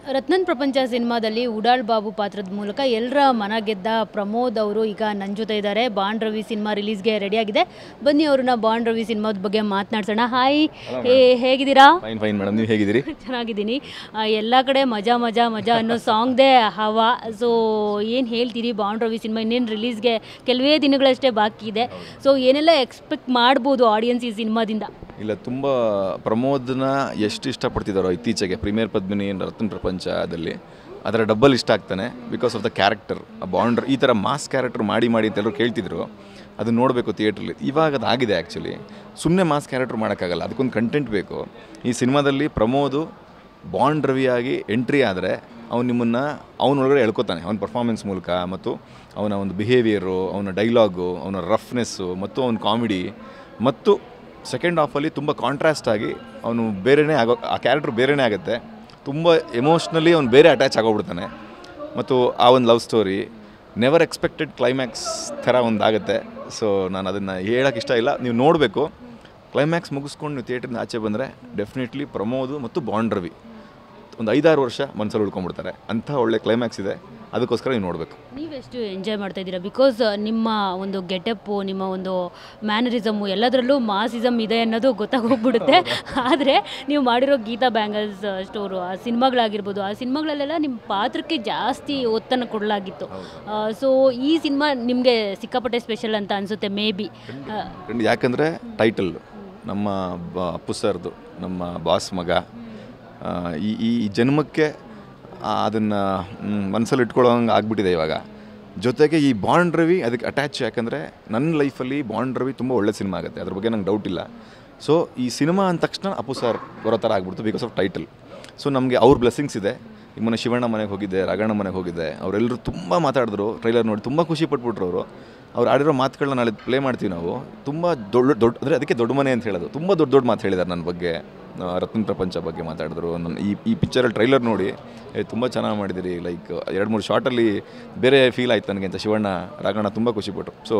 ರತ್ನನ್ ಪ್ರಪಂಚ ಸಿನಿಮಾದಲ್ಲಿ ಉಡಾಳ್ ಬಾಬು ಪಾತ್ರದ ಮೂಲಕ ಎಲ್ಲರ ಮನ ಗೆದ್ದ ಪ್ರಮೋದ್ ಅವರು ಈಗ ನನ್ನ ಜೊತೆ ಇದ್ದಾರೆ ಬಾಂಡ್ ರವಿ ಸಿನಿಮಾ ರಿಲೀಸ್ಗೆ ರೆಡಿಯಾಗಿದೆ ಬನ್ನಿ ಅವ್ರನ್ನ ಬಾಂಡ್ ರವಿ ಸಿನಿಮಾದ ಬಗ್ಗೆ ಮಾತನಾಡ್ಸೋಣ ಹಾಯ್ ಹೇ ಹೇಗಿದ್ದೀರಾ ಫೈನ್ ಫೈನ್ ಮೇಡಮ್ ನೀವು ಹೇಗಿದ್ದೀರಿ ಚೆನ್ನಾಗಿದ್ದೀನಿ ಎಲ್ಲ ಕಡೆ ಮಜಾ ಮಜಾ ಮಜಾ ಅನ್ನೋ ಸಾಂಗ್ದೇ ಹವಾ ಸೊ ಏನು ಹೇಳ್ತೀರಿ ಬಾಂಡ್ ರವಿ ಸಿನಿಮಾ ಇನ್ನೇನು ರಿಲೀಸ್ಗೆ ಕೆಲವೇ ದಿನಗಳಷ್ಟೇ ಬಾಕಿ ಇದೆ ಸೊ ಏನೆಲ್ಲ ಎಕ್ಸ್ಪೆಕ್ಟ್ ಮಾಡ್ಬೋದು ಆಡಿಯನ್ಸ್ ಈ ಸಿನಿಮಾದಿಂದ ಇಲ್ಲ ತುಂಬ ಪ್ರಮೋದ್ನ ಎಷ್ಟು ಇಷ್ಟಪಡ್ತಿದ್ದಾರೋ ಇತ್ತೀಚೆಗೆ ಪ್ರೀಮಿಯರ್ ಪದ್ಮಿನಿ ರತ್ನ ಪ್ರಪಂಚದಲ್ಲಿ ಅದರ ಡಬ್ಬಲ್ ಇಷ್ಟ ಆಗ್ತಾನೆ ಬಿಕಾಸ್ ಆಫ್ ದ ಕ್ಯಾರೆಕ್ಟರ್ ಆ ಬಾಂಡರ್ ಈ ಥರ ಮಾಸ್ ಕ್ಯಾರೆಕ್ಟರ್ ಮಾಡಿ ಮಾಡಿ ಅಂತ ಎಲ್ಲರೂ ಕೇಳ್ತಿದ್ರು ಅದು ನೋಡಬೇಕು ಥಿಯೇಟ್ರಲ್ಲಿ ಇವಾಗ ಅದು ಆಗಿದೆ ಆ್ಯಕ್ಚುಲಿ ಸುಮ್ಮನೆ ಮಾಸ್ ಕ್ಯಾರೆಕ್ಟರ್ ಮಾಡೋಕ್ಕಾಗಲ್ಲ ಅದಕ್ಕೊಂದು ಕಂಟೆಂಟ್ ಬೇಕು ಈ ಸಿನಿಮಾದಲ್ಲಿ ಪ್ರಮೋದು ಬಾಂಡ್ ರವಿಯಾಗಿ ಎಂಟ್ರಿ ಆದರೆ ಅವ್ನು ನಿಮ್ಮನ್ನು ಅವನೊಳಗಡೆ ಎಳ್ಕೊತಾನೆ ಅವನ ಪರ್ಫಾರ್ಮೆನ್ಸ್ ಮೂಲಕ ಮತ್ತು ಅವನ ಒಂದು ಬಿಹೇವಿಯರು ಅವನ ಡೈಲಾಗು ಅವನ ರಫ್ನೆಸ್ಸು ಮತ್ತು ಅವನ ಕಾಮಿಡಿ ಮತ್ತು ಸೆಕೆಂಡ್ ಹಾಫಲ್ಲಿ ತುಂಬ ಕಾಂಟ್ರಾಸ್ಟ್ ಆಗಿ ಅವನು ಬೇರೆಯೇ ಆಗೋ ಆ ಕ್ಯಾರೆಕ್ಟರ್ ಬೇರೆಯೇ ಆಗುತ್ತೆ ತುಂಬ ಎಮೋಷ್ನಲಿ ಅವ್ನು ಬೇರೆ ಅಟ್ಯಾಚ್ ಆಗೋಗ್ಬಿಡ್ತಾನೆ ಮತ್ತು ಆ ಒಂದು love story never expected climax ಥರ ಒಂದು ಆಗುತ್ತೆ ಸೊ ನಾನು ಅದನ್ನು ಹೇಳೋಕ್ಕೆ ಇಷ್ಟ ಇಲ್ಲ ನೀವು ನೋಡಬೇಕು ಕ್ಲೈಮ್ಯಾಕ್ಸ್ ಮುಗಿಸ್ಕೊಂಡು ನೀವು ಥಿಯೇಟ್ರಿಂದ ಆಚೆ ಬಂದರೆ ಡೆಫಿನೆಟ್ಲಿ ಪ್ರಮೋದು ಮತ್ತು ಬಾಂಡ್ ರವಿ ಒಂದು ಐದಾರು ವರ್ಷ ಮನಸ್ಸಲ್ಲಿ ಉಳ್ಕೊಂಡ್ಬಿಡ್ತಾರೆ ಅಂಥ ಒಳ್ಳೆ ಕ್ಲೈಮ್ಯಾಕ್ಸ್ ಇದೆ ಅದಕ್ಕೋಸ್ಕರ ನೀವು ನೋಡಬೇಕು ನೀವೆಷ್ಟು ಎಂಜಾಯ್ ಮಾಡ್ತಾ ಇದ್ದೀರಾ ಬಿಕಾಸ್ ನಿಮ್ಮ ಒಂದು ಗೆಟಪ್ಪು ನಿಮ್ಮ ಒಂದು ಮ್ಯಾನರಿಸಮು ಎಲ್ಲದರಲ್ಲೂ ಮಾಸಿಸಮ್ ಇದೆ ಅನ್ನೋದು ಗೊತ್ತಾಗೋಗ್ಬಿಡುತ್ತೆ ಆದರೆ ನೀವು ಮಾಡಿರೋ ಗೀತಾ ಬ್ಯಾಂಗಲ್ಸ್ ಸ್ಟೋರು ಆ ಸಿನಿಮಾಗಳಾಗಿರ್ಬೋದು ಆ ಸಿನಿಮಾಗಳಲ್ಲೆಲ್ಲ ನಿಮ್ಮ ಪಾತ್ರಕ್ಕೆ ಜಾಸ್ತಿ ಒತ್ತನ್ನು ಕೊಡಲಾಗಿತ್ತು ಸೊ ಈ ಸಿನಿಮಾ ನಿಮಗೆ ಸಿಕ್ಕಾಪಟ್ಟೆ ಸ್ಪೆಷಲ್ ಅಂತ ಅನಿಸುತ್ತೆ ಮೇ ಬಿ ಖಂಡಿತ ಯಾಕಂದರೆ ಟೈಟಲ್ ನಮ್ಮ ಬ ಅಪ್ಪು ಸರ್ದು ನಮ್ಮ ಬಾಸ್ ಮಗ ಆ, ಈ ಈ ಜನ್ಮಕ್ಕೆ ಅದನ್ನು ಮನಸ್ಸಲ್ಲಿ ಇಟ್ಕೊಳ್ಳೋಂಗೆ ಆಗ್ಬಿಟ್ಟಿದೆ ಇವಾಗ ಜೊತೆಗೆ ಈ ಬಾಂಡ್ ರವಿ ಅದಕ್ಕೆ ಅಟ್ಯಾಚ್ ಯಾಕಂದರೆ ನನ್ನ ಲೈಫಲ್ಲಿ ಬಾಂಡ್ ರವಿ ತುಂಬ ಒಳ್ಳೆ ಸಿನಿಮಾ ಆಗುತ್ತೆ ಅದ್ರ ಬಗ್ಗೆ ನಂಗೆ ಡೌಟ್ ಇಲ್ಲ ಸೊ ಈ ಸಿನಿಮಾ ಅಂದ ತಕ್ಷಣ ಅಪ್ಪು ಸರ್ ಬರೋ ಥರ ಆಗ್ಬಿಡ್ತು ಬಿಕಾಸ್ ಆಫ್ ಟೈಟಲ್ ಸೊ ನಮಗೆ ಅವ್ರ ಬ್ಲೆಸ್ಸಿಂಗ್ಸ್ ಇದೆ ಈಗ ಮೊನ್ನೆ ಶಿವಣ್ಣ ಮನೆಗೆ ಹೋಗಿದ್ದೆ ರಾಘಣ್ಣ ಮನೆಗೆ ಹೋಗಿದ್ದೆ ಅವರೆಲ್ಲರೂ ತುಂಬ ಮಾತಾಡಿದ್ರು ಟ್ರೈಲರ್ ನೋಡಿ ತುಂಬ ಖುಷಿ ಪಟ್ಬಿಟ್ರು ಅವರು ಅವ್ರು ಆಡಿರೋ ಮಾತುಗಳನ್ನ ನಾಳೆ ಪ್ಲೇ ಮಾಡ್ತೀವಿ ನಾವು ತುಂಬ ದೊಡ್ಡ ದೊಡ್ಡ ಅಂದರೆ ಅದಕ್ಕೆ ದೊಡ್ಡ ಮನೆ ಅಂತ ಹೇಳೋದು ತುಂಬ ದೊಡ್ಡ ದೊಡ್ಡ ಮಾತು ಹೇಳಿದ್ದಾರೆ ನನ್ನ ಬಗ್ಗೆ ಆ, ರತ್ನ ಪ್ರಪಂಚ ಬಗ್ಗೆ ಮಾತಾಡಿದ್ರು ನನ್ನ ಈ ಈ ಪಿಕ್ಚರಲ್ಲಿ ಟ್ರೈಲರ್ ನೋಡಿ ಏ ತುಂಬ ಚೆನ್ನಾಗಿ ಮಾಡಿದಿರಿ ಲೈಕ್ ಎರಡು ಮೂರು ಶಾರ್ಟಲ್ಲಿ ಬೇರೆ ಫೀಲ್ ಆಯ್ತು ನನಗೆ ಅಂತ ಶಿವಣ್ಣ ರಾಘಣ್ಣ ತುಂಬ ಖುಷಿಪಟ್ಟರು ಸೊ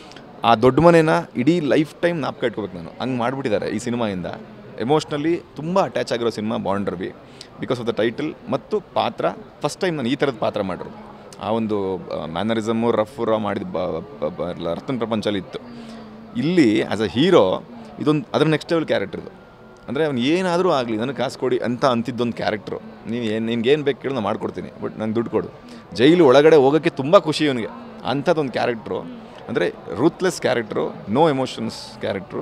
ಆ ದೊಡ್ಡ ಮನೇನ ಇಡೀ ಲೈಫ್ ಟೈಮ್ ನಾಪ್ಕ ಇಟ್ಕೋಬೇಕು ನಾನು ಹಂಗೆ ಮಾಡಿಬಿಟ್ಟಿದ್ದಾರೆ ಈ ಸಿನಿಮಾಯಿಂದ ಎಮೋಷ್ನಲಿ ತುಂಬ ಅಟ್ಯಾಚ್ ಆಗಿರೋ ಸಿನಿಮಾ ಬಾಂಡರ್ ಬಿ ಬಿಕಾಸ್ ಆಫ್ ದ ಟೈಟಲ್ ಮತ್ತು ಪಾತ್ರ ಫಸ್ಟ್ ಟೈಮ್ ನಾನು ಈ ಥರದ ಪಾತ್ರ ಮಾಡಿರೋದು ಆ ಒಂದು ಮ್ಯಾನರಿಸಮು ರಫ್ ರಾ ಮಾಡಿದ ಬ- ಬ- ಬ- ರತನ್ ಪ್ರಪಂಚಲ್ಲಿ ಇತ್ತು ಇಲ್ಲಿ ಆ್ಯಸ್ ಅ ಹೀರೋ ಇದೊಂದು ಅದ್ರ ನೆಕ್ಸ್ಟ್ ಲೆವೆಲ್ ಕ್ಯಾರೆಕ್ಟರ್ ಇದು ಅಂದರೆ ಅವ್ನು ಏನಾದರೂ ಆಗಲಿ ನನಗೆ ಕಾಸು ಕೊಡಿ ಅಂತ ಅಂತಿದ್ದೊಂದು ಕ್ಯಾರೆಕ್ಟ್ರು ನೀವು ಏನು ನಿನ್ಗೆ ಏನು ಬೇಕು ಕೇಳಿ ನಾನು ಮಾಡ್ಕೊಡ್ತೀನಿ ಬಟ್ ನಂಗೆ ದುಡ್ಡು ಕೊಡು ಜೈಲು ಒಳಗಡೆ ಹೋಗೋಕ್ಕೆ ತುಂಬ ಖುಷಿ ಇವನಿಗೆ ಅಂಥದ್ದೊಂದು ಕ್ಯಾರೆಕ್ಟ್ರು ಅಂದರೆ ruthless character no emotions character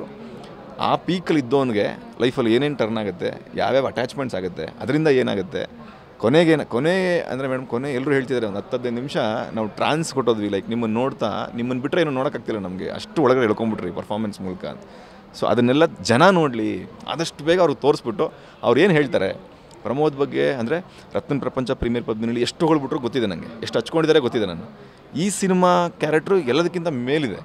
ಆ ಪೀಕಲ್ಲಿ ಇದ್ದವನಿಗೆ ಲೈಫಲ್ಲಿ ಏನೇನು ಟರ್ನ್ ಆಗುತ್ತೆ ಯಾವ್ಯಾವ ಅಟ್ಯಾಚ್ಮೆಂಟ್ಸ್ ಆಗುತ್ತೆ ಅದರಿಂದ ಏನಾಗುತ್ತೆ ಕೊನೆಗೆ ಕೊನೆ ಅಂದರೆ ಮೇಡಮ್ ಕೊನೆ ಎಲ್ಲರೂ ಹೇಳ್ತಿದ್ದಾರೆ ಒಂದು ಹತ್ತು ಹದಿನೈದು ನಿಮಿಷ ನಾವು ಟ್ರಾನ್ಸ್ ಕೊಟ್ಟೋದ್ವಿ ಲೈಕ್ ನಿಮ್ಮನ್ನು ನೋಡ್ತಾ ನಿಮ್ಮನ್ನು ಬಿಟ್ಟರೆ ಏನು ನೋಡೋಕ್ಕಾಗ್ತಿಲ್ಲ ನಮಗೆ ಅಷ್ಟು ಒಳಗಡೆ ಎಳ್ಕೊಂಬಿಟ್ರಿ ಪರ್ಫಾರ್ಮೆನ್ಸ್ ಮೂಲಕ ಸೊ ಅದನ್ನೆಲ್ಲ ಜನ ನೋಡಲಿ ಆದಷ್ಟು ಬೇಗ ಅವ್ರಿಗೆ ತೋರಿಸ್ಬಿಟ್ಟು ಅವ್ರು ಏನು ಹೇಳ್ತಾರೆ ಪ್ರಮೋದ್ ಬಗ್ಗೆ ಅಂದರೆ ರತ್ನ ಪ್ರಪಂಚ ಪ್ರೀಮಿಯರ್ ಪದ್ಮಿನಲ್ಲಿ ಎಷ್ಟು ಹೊಗಳ್ಬಿಟ್ರು ಗೊತ್ತಿದೆ ನನಗೆ ಎಷ್ಟು ಹಚ್ಕೊಂಡಿದ್ದಾರೆ ಗೊತ್ತಿದೆ ನಾನು ಈ ಸಿನಿಮಾ ಕ್ಯಾರೆಕ್ಟ್ರು ಎಲ್ಲದಕ್ಕಿಂತ ಮೇಲಿದೆ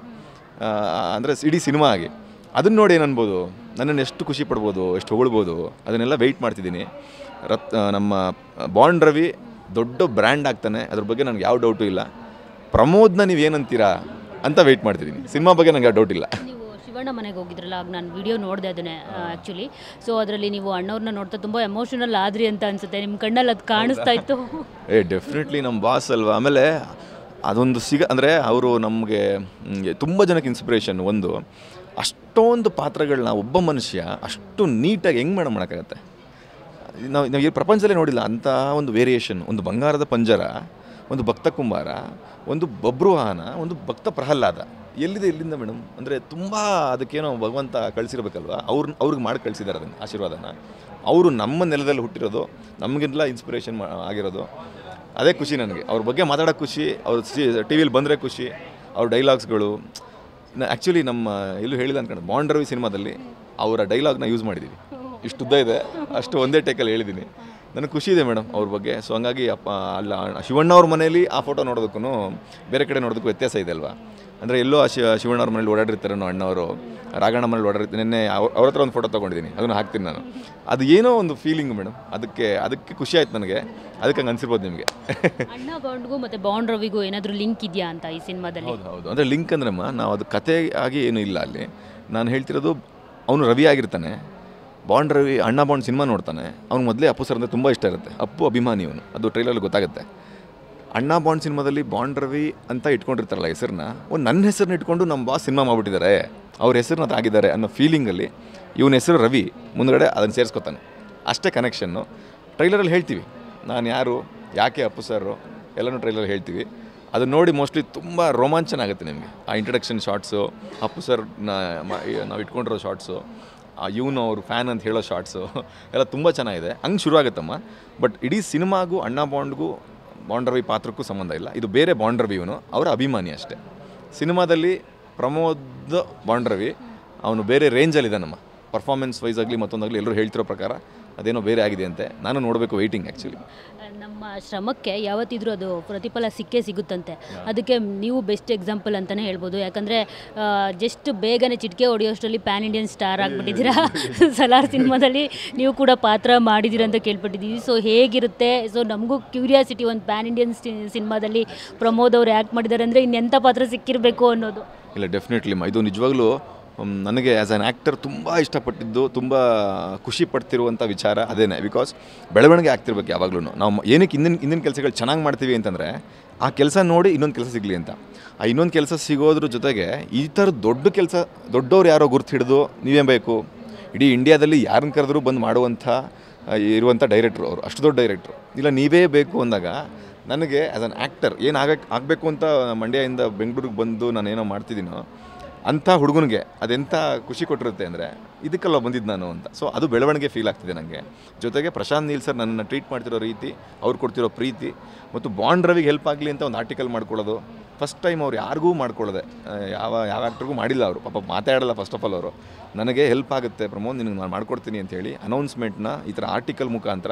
ಅಂದರೆ ಇಡೀ ಸಿನಿಮಾ ಆಗಿ ಅದನ್ನ ನೋಡಿ ಏನು ಅನ್ಬೋದು ನನ್ನನ್ನು ಎಷ್ಟು ಖುಷಿ ಪಡ್ಬೋದು ಎಷ್ಟು ಹೊಗಳ್ಬೋದು ಅದನ್ನೆಲ್ಲ ವೆಯ್ಟ್ ಮಾಡ್ತಿದ್ದೀನಿ ರತ್ ನಮ್ಮ ಬಾಂಡ್ ರವಿ ದೊಡ್ಡ ಬ್ರ್ಯಾಂಡ್ ಆಗ್ತಾನೆ ಅದ್ರ ಬಗ್ಗೆ ನನಗೆ ಯಾವ ಡೌಟು ಇಲ್ಲ ಪ್ರಮೋದ್ನ ನೀವು ಏನಂತೀರಾ ಅಂತ ವೆಯ್ಟ್ ಮಾಡ್ತಿದ್ದೀನಿ ಸಿನಿಮಾ ಬಗ್ಗೆ ನನಗೆ ಯಾವ ಡೌಟ್ ಇಲ್ಲ ನೀವು ಶಿವಣ್ಣ ಮನೆಗೆ ಹೋಗಿದ್ರಲ್ಲ ಆಗ ನಾನು ವಿಡಿಯೋ ನೋಡಿದೆ ಅದನ್ನೇ ಆ್ಯಕ್ಚುಲಿ ಸೊ ಅದರಲ್ಲಿ ನೀವು ಅಣ್ಣವ್ರನ್ನ ನೋಡ್ತಾ ತುಂಬ ಎಮೋಷನಲ್ ಆದ್ರಿ ಅಂತ ಅನ್ಸುತ್ತೆ ನಿಮ್ಮ ಕಣ್ಣಲ್ಲಿ ಅದು ಕಾಣಿಸ್ತಾ ಇತ್ತು ಏ ಡೆಫಿನೆಟ್ಲಿ ನಮ್ಮ ಬಾಸ್ ಅಲ್ವಾ ಆಮೇಲೆ ಅದೊಂದು ಸಿಗ ಅಂದರೆ ಅವರು ನಮಗೆ ತುಂಬ ಜನಕ್ಕೆ ಇನ್ಸ್ಪಿರೇಷನ್ ಒಂದು ಅಷ್ಟೊಂದು ಪಾತ್ರಗಳನ್ನ ಒಬ್ಬ ಮನುಷ್ಯ ಅಷ್ಟು ನೀಟಾಗಿ ಹೆಂಗೆ ಮೇಡಮ್ ಮಾಡೋಕ್ಕಾಗತ್ತೆ ನಾವು ನಾವು ಈ ಪ್ರಪಂಚದಲ್ಲೇ ನೋಡಿಲ್ಲ ಅಂಥ ಒಂದು ವೇರಿಯೇಷನ್ ಒಂದು ಬಂಗಾರದ ಪಂಜರ ಒಂದು ಭಕ್ತ ಕುಂಬಾರ ಒಂದು ಬಬ್ರುವಾಹನ ಒಂದು ಭಕ್ತ ಪ್ರಹ್ಲಾದ ಎಲ್ಲಿದೆ ಎಲ್ಲಿಂದ ಮೇಡಮ್ ಅಂದರೆ ತುಂಬ ಅದಕ್ಕೇನೋ ಭಗವಂತ ಕಳಿಸಿರ್ಬೇಕಲ್ವ ಅವ್ರ ಅವ್ರಿಗೆ ಮಾಡಿ ಕಳಿಸಿದ್ದಾರೆ ಅದನ್ನು ಆಶೀರ್ವಾದನ ಅವರು ನಮ್ಮ ನೆಲದಲ್ಲಿ ಹುಟ್ಟಿರೋದು ನಮಗೆಲ್ಲ ಇನ್ಸ್ಪಿರೇಷನ್ ಆಗಿರೋದು ಅದೇ ಖುಷಿ ನನಗೆ ಅವ್ರ ಬಗ್ಗೆ ಮಾತಾಡೋಕ್ಕೆ ಖುಷಿ ಅವ್ರು ಸಿ ಟಿ ವಿಲಿ ಬಂದರೆ ಖುಷಿ ಅವ್ರ ಡೈಲಾಗ್ಸ್ಗಳು ಆ್ಯಕ್ಚುಲಿ ನಮ್ಮ ಎಲ್ಲೂ ಹೇಳಿದ ಅನ್ಕೊಂಡು ಬಾಂಡ್ ರವಿ ಸಿನಿಮಾದಲ್ಲಿ ಅವರ ಡೈಲಾಗ್ನ ಯೂಸ್ ಮಾಡಿದ್ದೀವಿ ಇಷ್ಟು ಉದ್ದ ಇದೆ ಅಷ್ಟು ಒಂದೇ ಟೇಕಲ್ಲಿ ಹೇಳಿದ್ದೀನಿ ನನಗೆ ಖುಷಿ ಇದೆ ಮೇಡಮ್ ಅವ್ರ ಬಗ್ಗೆ ಸೊ ಹಂಗಾಗಿ ಅಪ್ಪ ಅಲ್ಲ ಶಿವಣ್ಣ ಅವ್ರ ಮನೇಲಿ ಆ ಫೋಟೋ ನೋಡೋದಕ್ಕೂ ಬೇರೆ ಕಡೆ ನೋಡೋದಕ್ಕೂ ವ್ಯತ್ಯಾಸ ಇದೆ ಅಲ್ವಾ ಅಂದರೆ ಎಲ್ಲೋ ಆ ಶಿ ಶಿವಣ್ಣ ಅವ್ರ ಮನೇಲಿ ಓಡಾಡಿರ್ತಾರೆ ನಮ್ಮ ಅಣ್ಣವರು ರಾಘಣ್ಣ ಮನೇಲಿ ಓಡಾಡಿರ್ತೀನಿ ನಿನ್ನೆ ಅವ್ರ ಅವ್ರ ಹತ್ರ ಒಂದು ಫೋಟೋ ತೊಗೊಂಡಿದ್ದೀನಿ ಅದನ್ನು ಹಾಕ್ತೀನಿ ನಾನು ಅದು ಏನೋ ಒಂದು ಫೀಲಿಂಗ್ ಮೇಡಮ್ ಅದಕ್ಕೆ ಅದಕ್ಕೆ ಖುಷಿ ಆಯ್ತು ನನಗೆ ಅದಕ್ಕೆ ಹಂಗೆ ಅನ್ಸಿರ್ಬೋದು ನಿಮಗೆ ಅಣ್ಣ ಬಾಂಡ್ಗೂ ಮತ್ತು ಬಾಂಡ್ ರವಿಗೂ ಏನಾದರೂ ಲಿಂಕ್ ಇದೆಯಾ ಅಂತ ಈ ಸಿನಿಮಾದಲ್ಲಿ ಹೌದು ಹೌದು ಅಂದರೆ ಲಿಂಕ್ ಅಂದ್ರಮ್ಮ ನಾವು ಅದು ಕತೆ ಆಗಿ ಏನೂ ಇಲ್ಲ ಅಲ್ಲಿ ನಾನು ಹೇಳ್ತಿರೋದು ಅವನು ರವಿ ಆಗಿರ್ತಾನೆ ಬಾಂಡ್ ರವಿ ಅಣ್ಣ ಬಾಂಡ್ ಸಿನಿಮಾ ನೋಡ್ತಾನೆ ಅವ್ನು ಮೊದಲೇ ಅಪ್ಪು ಸರ್ ಅಂದರೆ ತುಂಬ ಇಷ್ಟ ಇರುತ್ತೆ ಅಪ್ಪು ಅಭಿಮಾನಿ ಅವನು ಅದು ಟ್ರೈಲಲ್ಲಿ ಗೊತ್ತಾಗುತ್ತೆ ಅಣ್ಣ ಬಾಂಡ್ ಸಿನಿಮಾದಲ್ಲಿ ಬಾಂಡ್ ರವಿ ಅಂತ ಇಟ್ಕೊಂಡಿರ್ತಾರಲ್ಲ ಹೆಸರನ್ನ ಒಂದು ನನ್ನ ಹೆಸರನ್ನ ಇಟ್ಕೊಂಡು ನಮ್ಮ ಬಾಸ್ ಸಿನಿಮಾ ಮಾಡ್ಬಿಟ್ಟಿದ್ದಾರೆ ಅವ್ರ ಹೆಸರನ್ನ ಅದು ಆಗಿದ್ದಾರೆ ಅನ್ನೋ ಫೀಲಿಂಗಲ್ಲಿ ಇವನ ಹೆಸರು ರವಿ ಮುಂದ್ಗಡೆ ಅದನ್ನು ಸೇರಿಸ್ಕೊತಾನೆ ಅಷ್ಟೇ ಕನೆಕ್ಷನ್ನು ಟ್ರೈಲರಲ್ಲಿ ಹೇಳ್ತೀವಿ ನಾನು ಯಾರು ಯಾಕೆ ಅಪ್ಪು ಸರು ಎಲ್ಲನೂ ಟ್ರೈಲರ್ ಹೇಳ್ತೀವಿ ಅದನ್ನ ನೋಡಿ ಮೋಸ್ಟ್ಲಿ ತುಂಬ ರೋಮಾಂಚನ ಆಗುತ್ತೆ ನಿಮಗೆ ಆ ಇಂಟ್ರಡಕ್ಷನ್ ಶಾರ್ಟ್ಸು ಅಪ್ಪು ಸರ್ ನಾವು ಇಟ್ಕೊಂಡಿರೋ ಶಾರ್ಟ್ಸು ಇವನು ಅವ್ರ ಫ್ಯಾನ್ ಅಂತ ಹೇಳೋ ಶಾರ್ಟ್ಸು ಎಲ್ಲ ತುಂಬ ಚೆನ್ನಾಗಿದೆ ಹಂಗೆ ಶುರು ಆಗುತ್ತಮ್ಮ ಬಟ್ ಇಡೀ ಸಿನಿಮಾಗೂ ಅಣ್ಣ ಬಾಂಡ್ಗೂ ಬಾಂಡ್ ರವಿ ಪಾತ್ರಕ್ಕೂ ಸಂಬಂಧ ಇಲ್ಲ ಇದು ಬೇರೆ ಬಾಂಡ್ ರವಿ ಇವನು ಅವರ ಅಭಿಮಾನಿ ಅಷ್ಟೇ ಸಿನಿಮಾದಲ್ಲಿ ಪ್ರಮೋದ್ ಬಾಂಡ್ ರವಿ ಅವನು ಬೇರೆ ರೇಂಜಲ್ಲಿದ್ದಾನಮ್ಮ ಪರ್ಫಾರ್ಮೆನ್ಸ್ ವೈಸ್ ಆಗಲಿ ಮತ್ತೊಂದಾಗಲಿ ಎಲ್ಲರೂ ಹೇಳ್ತಿರೋ ಪ್ರಕಾರ ಅದೇನೋ ಬೇರೆ ಆಗಿದೆ ಅಂತೆ ನಾನು ನೋಡಬೇಕು ವೆಯ್ಟಿಂಗ್ ಆ್ಯಕ್ಚುಲಿ ನಮ್ಮ ಶ್ರಮಕ್ಕೆ ಯಾವತ್ತಿದ್ರೂ ಅದು ಪ್ರತಿಫಲ ಸಿಕ್ಕೇ ಸಿಗುತ್ತಂತೆ ಅದಕ್ಕೆ ನೀವು ಬೆಸ್ಟ್ ಎಕ್ಸಾಂಪಲ್ ಅಂತಲೇ ಹೇಳ್ಬೋದು ಯಾಕಂದರೆ ಜಸ್ಟ್ ಬೇಗನೆ ಚಿಟಿಕೆ ಹೊಡೆಯೋಷ್ಟರಲ್ಲಿ ಪ್ಯಾನ್ ಇಂಡಿಯನ್ ಸ್ಟಾರ್ ಆಗಿಬಿಟ್ಟಿದ್ದೀರಾ ಸಲಾರ್ ಸಿನಿಮಾದಲ್ಲಿ ನೀವು ಕೂಡ ಪಾತ್ರ ಮಾಡಿದ್ದೀರಾ ಅಂತ ಕೇಳ್ಪಟ್ಟಿದ್ದೀವಿ ಸೊ ಹೇಗಿರುತ್ತೆ ಸೊ ನಮಗೂ ಕ್ಯೂರಿಯಾಸಿಟಿ ಒಂದು ಪ್ಯಾನ್ ಇಂಡಿಯನ್ ಸಿನಿಮಾದಲ್ಲಿ ಪ್ರಮೋದ್ ಅವ್ರು ಆ್ಯಕ್ಟ್ ಮಾಡಿದ್ದಾರೆ ಅಂದರೆ ಇನ್ನೆಂಥ ಪಾತ್ರ ಸಿಕ್ಕಿರಬೇಕು ಅನ್ನೋದು ಇಲ್ಲ ಡೆಫಿನೆಟ್ಲಿ ಇದು ನಿಜವಾಗ್ಲೂ ಮ್, ನನಗೆ ಆ್ಯಸ್ ಆ್ಯನ್ ಆ್ಯಕ್ಟರ್ ತುಂಬ ಇಷ್ಟಪಟ್ಟಿದ್ದು ತುಂಬ ಖುಷಿ ಪಡ್ತಿರುವಂಥ ವಿಚಾರ ಅದೇನೆ ಬಿಕಾಸ್ ಬೆಳವಣಿಗೆ ಆಗ್ತಿರ್ಬೇಕು ಯಾವಾಗಲೂ ನಾವು ಮ- ಏನಕ್ಕೆ ಹಿಂದಿನ ಹಿಂದಿನ ಕೆಲಸಗಳು ಚೆನ್ನಾಗಿ ಮಾಡ್ತೀವಿ ಅಂತಂದರೆ ಆ ಕೆಲಸ ನೋಡಿ ಇನ್ನೊಂದು ಕೆಲಸ ಸಿಗಲಿ ಅಂತ ಆ ಇನ್ನೊಂದು ಕೆಲಸ ಸಿಗೋದ್ರ ಜೊತೆಗೆ ಈ ಥರ ದೊಡ್ಡ ಕೆಲಸ ದೊಡ್ಡವ್ರು ಯಾರೋ ಗುರ್ತು ಹಿಡಿದು ನೀವೇ ಬೇಕು ಇಡೀ ಇಂಡಿಯಾದಲ್ಲಿ ಯಾರನ್ನ ಕರೆದ್ರೂ ಬಂದು ಮಾಡುವಂಥ ಆ, ಇರುವಂಥ ಡೈರೆಕ್ಟ್ರು ಅವರು ಅಷ್ಟು ದೊಡ್ಡ ಡೈರೆಕ್ಟ್ರು ಇಲ್ಲ ನೀವೇ ಬೇಕು ಅಂದಾಗ ನನಗೆ ಆ್ಯಸ್ ಅನ್ ಆ್ಯಕ್ಟರ್ ಏನು ಆಗಕ್ಕೆ ಆಗಬೇಕು ಅಂತ ಮಂಡ್ಯದಿಂದ ಬೆಂಗಳೂರಿಗೆ ಬಂದು ನಾನೇನೋ ಮಾಡ್ತಿದ್ದೀನೋ ಅಂಥ ಹುಡುಗನಿಗೆ ಅದೆಂಥ ಖುಷಿ ಕೊಟ್ಟಿರುತ್ತೆ ಅಂದರೆ ಇದಕ್ಕೆಲ್ಲ ಬಂದಿದ್ದು ನಾನು ಅಂತ ಸೊ ಅದು ಬೆಳವಣಿಗೆ ಫೀಲ್ ಆಗ್ತಿದೆ ನನಗೆ ಜೊತೆಗೆ ಪ್ರಶಾಂತ್ ನೀಲ್ ಸರ್ ನನ್ನನ್ನು ಟ್ರೀಟ್ ಮಾಡ್ತಿರೋ ರೀತಿ ಅವ್ರು ಕೊಡ್ತಿರೋ ಪ್ರೀತಿ ಮತ್ತು ಬಾಂಡ್ ರವಿಗೆ ಹೆಲ್ಪ್ ಆಗಲಿ ಅಂತ ಒಂದು ಆರ್ಟಿಕಲ್ ಮಾಡ್ಕೊಳ್ಳೋದು ಫಸ್ಟ್ ಟೈಮ್ ಅವ್ರು ಯಾರಿಗೂ ಮಾಡ್ಕೊಳ್ಳೋದೆ ಆ, ಯಾವ ಯಾವ ಆ್ಯಕ್ಟ್ರಿಗೂ ಮಾಡಿಲ್ಲ ಅವರು ಪಾಪ ಮಾತಾಡಲ್ಲ ಫಸ್ಟ್ ಆಫ್ ಆಲ್ ಅವರು ನನಗೆ ಹೆಲ್ಪ್ ಆಗುತ್ತೆ ಪ್ರಮೋದ್ ನಿನಗೆ ನಾನು ಮಾಡ್ಕೊಡ್ತೀನಿ ಅಂತ ಹೇಳಿ ಅನೌನ್ಸ್ಮೆಂಟ್ನ ಈ ಥರ ಆರ್ಟಿಕಲ್ ಮುಖಾಂತರ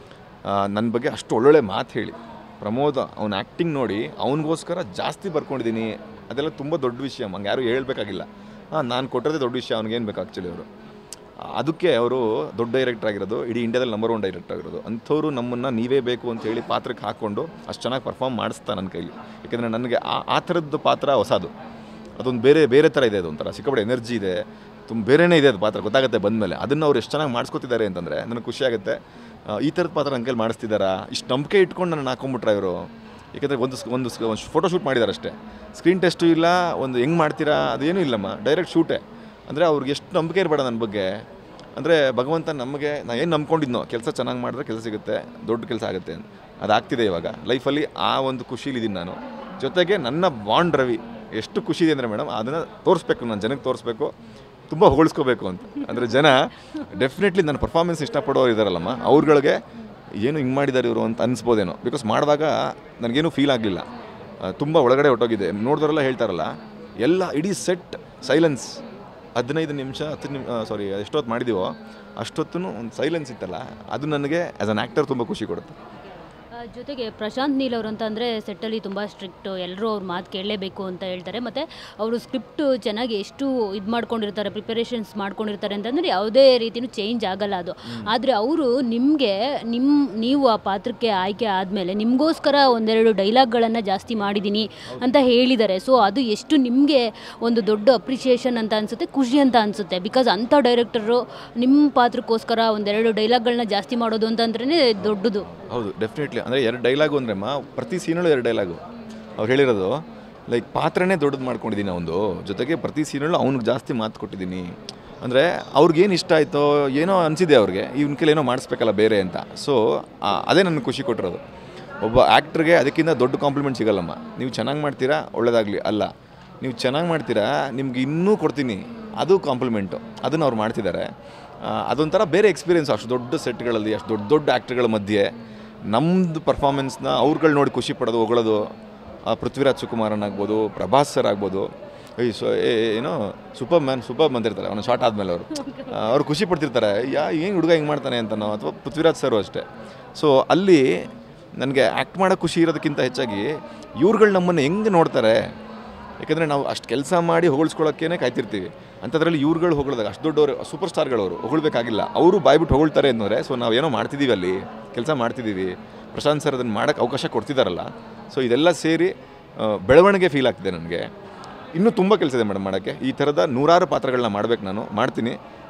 ನನ್ನ ಬಗ್ಗೆ ಅಷ್ಟು ಒಳ್ಳೊಳ್ಳೆ ಮಾತು ಹೇಳಿ ಪ್ರಮೋದ್ ಅವ್ನ ಆ್ಯಕ್ಟಿಂಗ್ ನೋಡಿ ಅವನಿಗೋಸ್ಕರ ಜಾಸ್ತಿ ಬರ್ಕೊಂಡಿದ್ದೀನಿ ಅದೆಲ್ಲ ತುಂಬ ದೊಡ್ಡ ವಿಷಯ ಹಂಗೆ ಯಾರು ಹೇಳ್ಬೇಕಾಗಿಲ್ಲ ಹಾಂ ನಾನು ಕೊಟ್ಟಿರೋದೇ ದೊಡ್ಡ ವಿಷಯ ಅವ್ನಿಗೇನು ಬೇಕು ಆ್ಯಕ್ಚುಲಿ ಅವರು ಅದಕ್ಕೆ ಅವರು ದೊಡ್ಡ ಡೈರೆಕ್ಟರ್ ಆಗಿರೋದು ಇಡೀ ಇಂಡಿಯಾದಲ್ಲಿ ನಂಬರ್ ಒನ್ ಡೈರೆಕ್ಟರ್ ಆಗಿರೋದು ಅಂಥವ್ರು ನಮ್ಮನ್ನು ನೀವೇ ಬೇಕು ಅಂತ ಹೇಳಿ ಪಾತ್ರಕ್ಕೆ ಹಾಕ್ಕೊಂಡು ಅಷ್ಟು ಚೆನ್ನಾಗಿ ಪರ್ಫಾರ್ಮ್ ಮಾಡಿಸ್ತಾ ನನ್ನ ಕೈಲಿ ಯಾಕೆಂದರೆ ನನಗೆ ಆ ಆ ಥರದ್ದು ಪಾತ್ರ ಹೊಸದು ಅದೊಂದು ಬೇರೆ ಬೇರೆ ಥರ ಇದೆ ಅದೊಂಥರ ಸಿಕ್ಕಾಪಟ್ಟೆ ಎನರ್ಜಿ ಇದೆ ತುಂಬ ಬೇರೆನೇ ಇದೆ ಅದು ಪಾತ್ರ ಗೊತ್ತಾಗುತ್ತೆ ಬಂದಮೇಲೆ ಅದನ್ನು ಅವ್ರು ಎಷ್ಟು ಚೆನ್ನಾಗಿ ಮಾಡಿಸ್ಕೊತಿದ್ದಾರೆ ಅಂತಂದರೆ ನನಗೆ ಖುಷಿ ಆಗುತ್ತೆ ಆ, ಈ ಥರದ ಪಾತ್ರ ನನ್ನ ಕೈಲಿ ಮಾಡಿಸ್ತಿದ್ದಾರಾ ಇಷ್ಟು ನಂಬಿಕೆ ಇಟ್ಕೊಂಡು ನನ್ನ ಹಾಕೊಂಬಿಟ್ರೆ ಇವರು ಏಕೆಂದರೆ ಒಂದು ಸ್- ಒಂದು ಸ್- ಒಂದು ಫೋಟೋ ಶೂಟ್ ಮಾಡಿದ್ದಾರೆ ಅಷ್ಟೇ ಸ್ಕ್ರೀನ್ ಟೆಸ್ಟು ಇಲ್ಲ ಒಂದು ಹೆಂಗೆ ಮಾಡ್ತೀರಾ ಅದೇನೂ ಇಲ್ಲಮ್ಮ ಡೈರೆಕ್ಟ್ ಶೂಟೇ ಅಂದರೆ ಅವ್ರಿಗೆ ಎಷ್ಟು ನಂಬಿಕೆ ಇರಬೇಡ ನನ್ನ ಬಗ್ಗೆ ಅಂದರೆ ಭಗವಂತ ನಮಗೆ ನಾ ಏನು ನಂಬ್ಕೊಂಡಿದ್ನೋ ಕೆಲಸ ಚೆನ್ನಾಗಿ ಮಾಡಿದ್ರೆ ಕೆಲಸ ಸಿಗುತ್ತೆ ದೊಡ್ಡ ಕೆಲಸ ಆಗುತ್ತೆ ಅದಾಗ್ತಿದೆ ಇವಾಗ ಲೈಫಲ್ಲಿ ಆ ಒಂದು ಖುಷಿಲಿದ್ದೀನಿ ನಾನು ಜೊತೆಗೆ ನನ್ನ ಬಾಂಡ್ ರವಿ ಎಷ್ಟು ಖುಷಿ ಇದೆ ಅಂದರೆ ಮೇಡಮ್ ಅದನ್ನು ತೋರಿಸ್ಬೇಕು ನಾನು ಜನಕ್ಕೆ ತೋರಿಸ್ಬೇಕು ತುಂಬ ಹೊಗಳಿಸ್ಕೋಬೇಕು ಅಂತ ಅಂದರೆ ಜನ ಡೆಫಿನೆಟ್ಲಿ ನನ್ನ ಪರ್ಫಾರ್ಮೆನ್ಸ್ ಇಷ್ಟಪಡೋರು ಇದ್ದಾರಲ್ಲಮ್ಮ ಅವ್ರುಗಳಿಗೆ ಏನು ಹಿಂಗೆ ಮಾಡಿದ್ದಾರೆ ಇವರು ಅಂತ ಅನಿಸ್ಬೋದೇನೋ ಬಿಕಾಸ್ ಮಾಡಿದಾಗ ನನಗೇನು ಫೀಲ್ ಆಗಲಿಲ್ಲ ತುಂಬ ಒಳಗಡೆ ಹೊಟ್ಟೋಗಿದೆ ನೋಡಿದವರೆಲ್ಲ ಹೇಳ್ತಾರಲ್ಲ ಎಲ್ಲ ಇಡೀ ಸೆಟ್ ಸೈಲೆನ್ಸ್ ಹದಿನೈದು ನಿಮಿಷ ಹತ್ತು ನಿಮಿಷ ಸಾರಿ ಎಷ್ಟೊತ್ತು ಮಾಡಿದೀವೋ ಅಷ್ಟೊತ್ತೂ ಒಂದು ಸೈಲೆನ್ಸ್ ಇತ್ತಲ್ಲ ಅದು ನನಗೆ ಆ್ಯಸ್ ಅನ್ ಆ್ಯಕ್ಟರ್ ತುಂಬ ಖುಷಿ ಕೊಡುತ್ತೆ ಆ, ಜೊತೆಗೆ ಪ್ರಶಾಂತ್ ನೀಲ್ ಅವರು ಅಂತ ಅಂದರೆ ಸೆಟ್ಟಲ್ಲಿ ತುಂಬ ಸ್ಟ್ರಿಕ್ಟು ಎಲ್ಲರೂ ಅವ್ರ ಮಾತು ಕೇಳಲೇಬೇಕು ಅಂತ ಹೇಳ್ತಾರೆ ಮತ್ತು ಅವರು ಸ್ಕ್ರಿಪ್ಟು ಚೆನ್ನಾಗಿ ಎಷ್ಟು ಇದು ಮಾಡ್ಕೊಂಡಿರ್ತಾರೆ ಪ್ರಿಪರೇಷನ್ಸ್ ಮಾಡ್ಕೊಂಡಿರ್ತಾರೆ ಅಂತಂದರೆ ಯಾವುದೇ ರೀತಿಯೂ ಚೇಂಜ್ ಆಗಲ್ಲ ಅದು ಆದರೆ ಅವರು ನಿಮಗೆ ನಿಮ್ಮ ನೀವು ಆ ಪಾತ್ರಕ್ಕೆ ಆಯ್ಕೆ ಆದಮೇಲೆ ನಿಮಗೋಸ್ಕರ ಒಂದೆರಡು ಡೈಲಾಗ್ಗಳನ್ನು ಜಾಸ್ತಿ ಮಾಡಿದ್ದೀನಿ ಅಂತ ಹೇಳಿದ್ದಾರೆ ಸೊ ಅದು ಎಷ್ಟು ನಿಮಗೆ ಒಂದು ದೊಡ್ಡ ಅಪ್ರಿಷಿಯೇಷನ್ ಅಂತ ಅನಿಸುತ್ತೆ ಖುಷಿ ಅಂತ ಅನಿಸುತ್ತೆ ಬಿಕಾಸ್ ಅಂಥ ಡೈರೆಕ್ಟರು ನಿಮ್ಮ ಪಾತ್ರಕ್ಕೋಸ್ಕರ ಒಂದೆರಡು ಡೈಲಾಗ್ಗಳನ್ನ ಜಾಸ್ತಿ ಮಾಡೋದು ಅಂತಂದ್ರೇ ದೊಡ್ಡದು ಹೌದು ಡೆಫಿನೆಟ್ಲಿ ಅಂದರೆ ಎರಡು ಡೈಲಾಗು ಅಂದ್ರೆ ಮಾ ಪ್ರತಿ ಸೀನಲ್ಲೂ ಎರಡು ಡೈಲಾಗು ಅವ್ರು ಹೇಳಿರೋದು ಲೈಕ್ ಪಾತ್ರನೇ ದೊಡ್ಡದು ಮಾಡ್ಕೊಂಡಿದ್ದೀನಿ ಅವನು ಜೊತೆಗೆ ಪ್ರತಿ ಸೀನಲ್ಲೂ ಅವ್ನಿಗೆ ಜಾಸ್ತಿ ಮಾತು ಕೊಟ್ಟಿದ್ದೀನಿ ಅಂದರೆ ಅವ್ರಿಗೇನು ಇಷ್ಟ ಆಯಿತೋ ಏನೋ ಅನಿಸಿದೆ ಅವ್ರಿಗೆ ಇವ್ನ ಕೈಲಿ ಏನೋ ಮಾಡಿಸ್ಬೇಕಲ್ಲ ಬೇರೆ ಅಂತ ಸೊ ಅದೇ ನನಗೆ ಖುಷಿ ಕೊಟ್ಟಿರೋದು ಒಬ್ಬ ಆ್ಯಕ್ಟ್ರಿಗೆ ಅದಕ್ಕಿಂತ ದೊಡ್ಡ ಕಾಂಪ್ಲಿಮೆಂಟ್ ಸಿಗಲ್ಲಮ್ಮ ನೀವು ಚೆನ್ನಾಗಿ ಮಾಡ್ತೀರಾ ಒಳ್ಳೇದಾಗಲಿ ಅಲ್ಲ ನೀವು ಚೆನ್ನಾಗಿ ಮಾಡ್ತೀರಾ ನಿಮ್ಗೆ ಇನ್ನೂ ಕೊಡ್ತೀನಿ ಅದು ಕಾಂಪ್ಲಿಮೆಂಟು ಅದನ್ನು ಅವ್ರು ಮಾಡ್ತಿದ್ದಾರೆ ಆ, ಅದೊಂಥರ ಬೇರೆ ಎಕ್ಸ್ಪೀರಿಯೆನ್ಸ್ ಅಷ್ಟು ದೊಡ್ಡ ಸೆಟ್ಗಳಲ್ಲಿ ಅಷ್ಟು ದೊಡ್ಡ ದೊಡ್ಡ ಆ್ಯಕ್ಟ್ರ್ಗಳ ಮಧ್ಯೆ ನಮ್ಮದು ಪರ್ಫಾರ್ಮೆನ್ಸ್ನ ಅವ್ರುಗಳು ನೋಡಿ ಖುಷಿ ಪಡೋದು ಹೊಗಳೋದು ಆ, ಪೃಥ್ವಿರಾಜ್ ಸುಕುಮಾರನ್ ಆಗ್ಬೋದು ಪ್ರಭಾಸ್ ಸರ್ ಆಗ್ಬೋದು ಈ ಸೊ ಏ- ಏ- ಏನೋ ಸೂಪರ್ ಮ್ಯಾನ್ ಸೂಪರ್ ಬಂದಿರ್ತಾರೆ ಅವನು ಶಾರ್ಟ್ ಆದಮೇಲೆ ಅವರು ಅವ್ರು ಖುಷಿ ಪಡ್ತಿರ್ತಾರೆ ಯಾ ಏನು ಹುಡುಗ ಹಿಂಗೆ ಮಾಡ್ತಾನೆ ಅಂತನೋ ಅಥವಾ ಪೃಥ್ವಿರಾಜ್ ಸರು ಅಷ್ಟೇ ಸೊ ಅಲ್ಲಿ ನನಗೆ ಆ್ಯಕ್ಟ್ ಮಾಡೋ ಖುಷಿ ಇರೋದಕ್ಕಿಂತ ಹೆಚ್ಚಾಗಿ ಇವ್ರುಗಳು ನಮ್ಮನ್ನು ಹೆಂಗೆ ನೋಡ್ತಾರೆ ಯಾಕಂದರೆ ನಾವು ಅಷ್ಟು ಕೆಲಸ ಮಾಡಿ ಹೊಗಳ್ಸ್ಕೊಳ್ಳೋಕ್ಕೇ ಕಾಯ್ತಿರ್ತೀವಿ ಅಂಥದ್ರಲ್ಲಿ ಇವ್ರುಗಳು ಹೊಗಳದಾಗ ಅಷ್ಟು ದೊಡ್ಡವರು ಸೂಪರ್ ಸ್ಟಾರ್ಗಳವರು ಹೊಗಳ್ಬೇಕಾಗಿಲ್ಲ ಅವರು ಬಾಯ್ಬಿಟ್ಟು ಹೊಗಳ್ತಾರೆ ಅಂತಂದರೆ ಸೊ ನಾವು ಏನೋ ಮಾಡ್ತಿದ್ದೀವಿ ಅಲ್ಲಿ ಕೆಲಸ ಮಾಡ್ತಿದ್ದೀವಿ ಪ್ರಶಾಂತ್ ಸರ್ ಅದನ್ನು ಮಾಡೋಕ್ಕೆ ಅವಕಾಶ ಕೊಡ್ತಿದ್ದಾರಲ್ಲ ಸೊ ಇದೆಲ್ಲ ಸೇರಿ ಆ, ಬೆಳವಣಿಗೆ ಫೀಲ್ ಆಗ್ತಿದೆ ನನಗೆ ಇನ್ನೂ ತುಂಬ ಕೆಲಸ ಇದೆ ಮೇಡಮ್ ಮಾಡೋಕ್ಕೆ ಈ ಥರದ ನೂರಾರು ಪಾತ್ರಗಳನ್ನ ಮಾಡ್ಬೇಕು ನಾನು ಮಾಡ್ತೀನಿ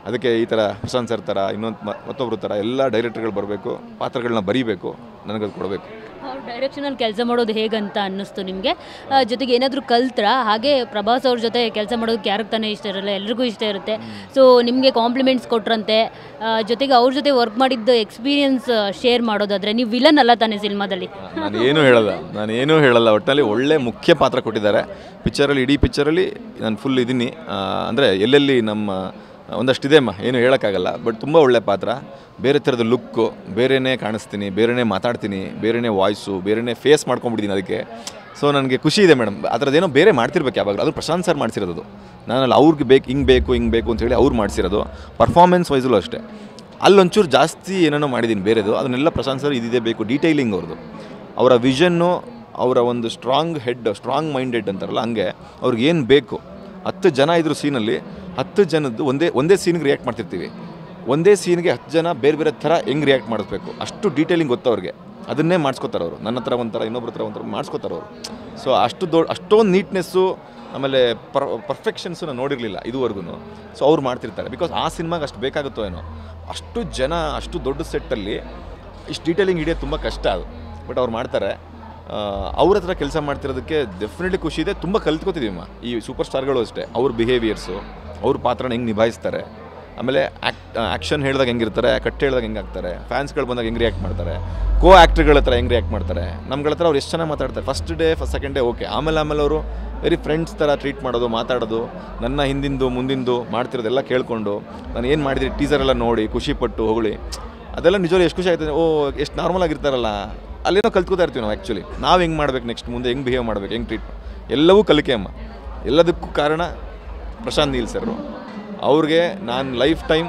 ಅದಕ್ಕೆ ಈ ಥರ ಪ್ರಶಾಂತ್ ಸರ್ ಥರ ಇನ್ನೊಂದು ಮತ್ತೊಬ್ಬರು ಥರ ಎಲ್ಲ ಡೈರೆಕ್ಟರ್ಗಳು ಬರಬೇಕು ಪಾತ್ರಗಳನ್ನ ಬರೀಬೇಕು ನನಗದು ಕೊಡಬೇಕು ಅವ್ರ ಡೈರೆಕ್ಷನಲ್ಲಿ ಕೆಲಸ ಮಾಡೋದು ಹೇಗಂತ ಅನ್ನಿಸ್ತು ನಿಮಗೆ ಜೊತೆಗೆ ಏನಾದರೂ ಕಲ್ತ್ರ ಹಾಗೆ ಪ್ರಭಾಸ್ ಅವ್ರ ಜೊತೆ ಕೆಲಸ ಮಾಡೋದಕ್ಕೆ ಯಾರಿಗೆ ತಾನೇ ಇಷ್ಟ ಇರಲ್ಲ ಎಲ್ರಿಗೂ ಇಷ್ಟ ಇರುತ್ತೆ ಸೊ ನಿಮಗೆ ಕಾಂಪ್ಲಿಮೆಂಟ್ಸ್ ಕೊಟ್ರಂತೆ ಆ, ಜೊತೆಗೆ ಅವ್ರ ಜೊತೆ ವರ್ಕ್ ಮಾಡಿದ್ದ ಎಕ್ಸ್ಪೀರಿಯನ್ಸ್ ಶೇರ್ ಮಾಡೋದಾದ್ರೆ ನೀವು ವಿಲನ್ ಅಲ್ಲ ತಾನೇ ಸಿನಿಮಾದಲ್ಲಿ ನಾನು ಏನೂ ಹೇಳಲ್ಲ ನಾನು ಏನೂ ಹೇಳಲ್ಲ ಒಟ್ಟಿನಲ್ಲಿ ಒಳ್ಳೆ ಮುಖ್ಯ ಪಾತ್ರ ಕೊಟ್ಟಿದ್ದಾರೆ ಪಿಕ್ಚರಲ್ಲಿ ಇಡೀ ಪಿಕ್ಚರಲ್ಲಿ ನಾನು ಫುಲ್ ಇದ್ದೀನಿ ಅಂದರೆ ಎಲ್ಲೆಲ್ಲಿ ನಮ್ಮ ಒಂದಷ್ಟಿದೆ ಅಮ್ಮ ಏನು ಹೇಳೋಕ್ಕಾಗಲ್ಲ ಬಟ್ ತುಂಬ ಒಳ್ಳೆ ಪಾತ್ರ ಬೇರೆ ಥರದ ಲುಕ್ಕು ಬೇರೆನೇ ಕಾಣಿಸ್ತೀನಿ ಬೇರೆನೇ ಮಾತಾಡ್ತೀನಿ ಬೇರೆನೇ ವಾಯ್ಸು ಬೇರೆನೇ ಫೇಸ್ ಮಾಡ್ಕೊಂಡ್ಬಿಟ್ಟಿದ್ದೀನಿ ಅದಕ್ಕೆ ಸೊ ನನಗೆ ಖುಷಿ ಇದೆ ಮೇಡಮ್ ಆ ಥರದ್ದೇನೋ ಬೇರೆ ಮಾಡ್ತಿರ್ಬೇಕು ಯಾವಾಗಲೂ ಅದು ಪ್ರಶಾಂತ್ ಸರ್ ಮಾಡಿಸಿರೋದು ನಾನಲ್ಲಿ ಅವ್ರಿಗೆ ಬೇಕು ಹಿಂಗೆ ಬೇಕು ಹಿಂಗೆ ಬೇಕು ಅಂತೇಳಿ ಅವ್ರು ಮಾಡಿಸಿರೋದು ಪರ್ಫಾರ್ಮೆನ್ಸ್ ವೈಸಲ್ಲೂ ಅಷ್ಟೇ ಅಲ್ಲೊಂಚೂರು ಜಾಸ್ತಿ ಏನೇನೋ ಮಾಡಿದ್ದೀನಿ ಬೇರೆದು ಅದನ್ನೆಲ್ಲ ಪ್ರಶಾಂತ್ ಸರ್ ಇದಿದೆ ಬೇಕು ಡೀಟೈಲಿಂಗ್ ಅವ್ರದ್ದು ಅವರ ವಿಷನ್ನು ಅವರ ಒಂದು ಸ್ಟ್ರಾಂಗ್ ಹೆಡ್ ಸ್ಟ್ರಾಂಗ್ ಮೈಂಡೆಡ್ ಅಂತಾರಲ್ಲ ಹಂಗೆ ಅವ್ರಿಗೆ ಏನು ಬೇಕು ಹತ್ತು ಜನ ಇದ್ರು ಸೀನಲ್ಲಿ ಹತ್ತು ಜನದ್ದು ಒಂದೇ ಒಂದೇ ಸೀನ್ಗೆ ರಿಯಾಕ್ಟ್ ಮಾಡ್ತಿರ್ತೀವಿ ಒಂದೇ ಸೀನ್ಗೆ ಹತ್ತು ಜನ ಬೇರೆ ಬೇರೆ ಥರ ಹೆಂಗೆ ರಿಯಾಕ್ಟ್ ಮಾಡಿಸ್ಬೇಕು ಅಷ್ಟು ಡೀಟೇಲಿಂಗ್ ಗೊತ್ತು ಅವ್ರಿಗೆ ಅದನ್ನೇ ಮಾಡಿಸ್ಕೊತಾರೆ ಅವರು ನನ್ನ ಹತ್ರ ಒಂಥರ ಇನ್ನೊಬ್ರ ಹತ್ರ ಒಂಥರ ಮಾಡಿಸ್ಕೊತಾರೆ ಅವರು ಸೊ ಅಷ್ಟು ದೊಡ್ಡ ಅಷ್ಟೊಂದು ನೀಟ್ನೆಸ್ಸು ಆಮೇಲೆ ಪರ್ ಪರ್ಫೆಕ್ಷನ್ಸು ನಾನು ನೋಡಿರಲಿಲ್ಲ ಇದುವರೆಗೂ ಸೊ ಅವ್ರು ಮಾಡ್ತಿರ್ತಾರೆ ಬಿಕಾಸ್ ಆ ಸಿನಿಮಾಗೆ ಅಷ್ಟು ಬೇಕಾಗುತ್ತೋ ಏನೋ ಅಷ್ಟು ಜನ ಅಷ್ಟು ದೊಡ್ಡ ಸೆಟ್ಟಲ್ಲಿ ಇಷ್ಟು ಡೀಟೇಲಿಂಗ್ ಹಿಡಿಯೋದು ತುಂಬ ಕಷ್ಟ ಅದು ಬಟ್ ಅವ್ರು ಮಾಡ್ತಾರೆ ಆ, ಅವ್ರ ಹತ್ರ ಕೆಲಸ ಮಾಡ್ತಿರೋದಕ್ಕೆ ಡೆಫಿನೆಟ್ಲಿ ಖುಷಿ ಇದೆ ತುಂಬ ಕಲ್ತ್ಕೋತಿದ್ದೀವಿ ಈ ಸೂಪರ್ ಸ್ಟಾರ್ಗಳು ಅಷ್ಟೇ ಅವ್ರ ಬಿಹೇವಿಯರ್ಸು ಅವ್ರ ಪಾತ್ರನ ಹೆಂಗೆ ನಿಭಾಯಿಸ್ತಾರೆ ಆಮೇಲೆ ಆ್ಯಕ್ಟ್ ಆ್ಯಕ್ಷನ್ ಹೇಳಿದಾಗ ಹೆಂಗಿರ್ತಾರೆ ಕಟ್ ಹೇಳಿದಾಗ ಹೆಂಗೆ ಆಗ್ತಾರೆ ಫ್ಯಾನ್ಸ್ಗಳು ಬಂದಾಗ ಹೆಂಗೆ ರಿಯಾಕ್ಟ್ ಮಾಡ್ತಾರೆ ಕೋ ಆ್ಯಕ್ಟ್ರ್ಗಳ ಹತ್ರ ಹೆಂಗೆ ರಿಯಾಕ್ಟ್ ಮಾಡ್ತಾರೆ ನಮ್ಗಳ ಹತ್ರ ಅವ್ರು ಎಷ್ಟು ಚೆನ್ನಾಗಿ ಮಾತಾಡ್ತಾರೆ first day first second day okay ಆಮೇಲೆ ಆಮೇಲೆ ಅವರು ವೆರಿ ಫ್ರೆಂಡ್ಸ್ ಥರ ಟ್ರೀಟ್ ಮಾಡೋದು ಮಾತಾಡೋದು ನನ್ನ ಹಿಂದಿಂದು ಮುಂದಿಂದು ಮಾಡ್ತಿರೋದೆಲ್ಲ ಕೇಳಿಕೊಂಡು ನಾನು ಏನು ಮಾಡಿದ್ರಿ ಟೀಸರೆಲ್ಲ ನೋಡಿ ಖುಷಿಪಟ್ಟು ಹೊಗಳಿ ಅದೆಲ್ಲ ನಿಜವಾಗಿ ಎಷ್ಟು ಖುಷಿ ಆಯ್ತದೆ ಓ ಎಷ್ಟು ನಾರ್ಮಲ್ ಆಗಿರ್ತಾರಲ್ಲ ಅಲ್ಲೇನೋ ಕಲ್ತ್ಕೋತಾ ಇರ್ತೀವಿ ನಾವು ಆ್ಯಕ್ಚುಲಿ ನಾವು ಹೆಂಗೆ ಮಾಡ್ಬೇಕು ನೆಕ್ಸ್ಟ್ ಮುಂದೆ ಹೆಂಗೆ ಬಿಹೇವ್ ಮಾಡ್ಬೇಕು ಹೆಂಗೆ ಟ್ರೀಟ್ ಎಲ್ಲವೂ ಕಲಿಕೆ ಅಮ್ಮ ಎಲ್ಲದಕ್ಕೂ ಕಾರಣ ಪ್ರಶಾಂತ್ ನೀಲ್ ಸರ್ ಅವ್ರಿಗೆ ನಾನು ಲೈಫ್ ಟೈಮ್